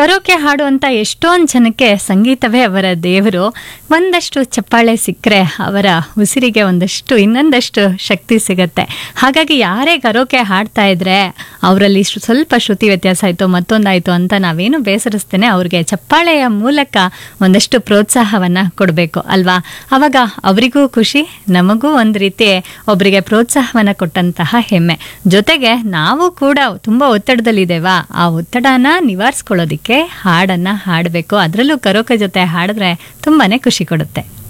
karaoke ಹಾಡುವಂಥ ಎಷ್ಟೊಂದು ಜನಕ್ಕೆ ಸಂಗೀತವೇ ಅವರ ದೇವರು ಒಂದಷ್ಟು ಚಪ್ಪಾಳೆ ಸಿಕ್ಕರೆ ಅವರ ಉಸಿರಿಗೆ ಒಂದಷ್ಟು ಇನ್ನೊಂದಷ್ಟು ಶಕ್ತಿ ಸಿಗತ್ತೆ ಹಾಗಾಗಿ ಯಾರೇ ಕರೋಕೆ ಹಾಡ್ತಾ ಇದ್ರೆ ಅವರಲ್ಲಿ ಸ್ವಲ್ಪ ಶ್ರುತಿ ವ್ಯತ್ಯಾಸ ಆಯಿತು ಮತ್ತೊಂದಾಯಿತು ಅಂತ ನಾವೇನು ಬೇಸರಿಸ್ತೇನೆ ಅವ್ರಿಗೆ ಚಪ್ಪಾಳೆಯ ಮೂಲಕ ಒಂದಷ್ಟು ಪ್ರೋತ್ಸಾಹವನ್ನು ಕೊಡಬೇಕು ಅಲ್ವಾ ಅವಾಗ ಅವರಿಗೂ ಖುಷಿ ನಮಗೂ ಒಂದು ರೀತಿ ಒಬ್ಬರಿಗೆ ಪ್ರೋತ್ಸಾಹವನ್ನು ಕೊಟ್ಟಂತಹ ಹೆಮ್ಮೆ ಜೊತೆಗೆ ನಾವು ಕೂಡ ತುಂಬ ಒತ್ತಡದಲ್ಲಿದ್ದೇವಾ ಆ ಒತ್ತಡನ ನಿವಾರಿಸ್ಕೊಳ್ಳೋದಿಕ್ಕೆ ಹಾಡನ್ನು ಹಾಡಬೇಕು ಅದರಲ್ಲೂ ಕರೋಕೆ ಜೊತೆ ಹಾಡಿದ್ರೆ ತುಂಬಾನೇ ಖುಷಿ ಕೊಡುತ್ತೆ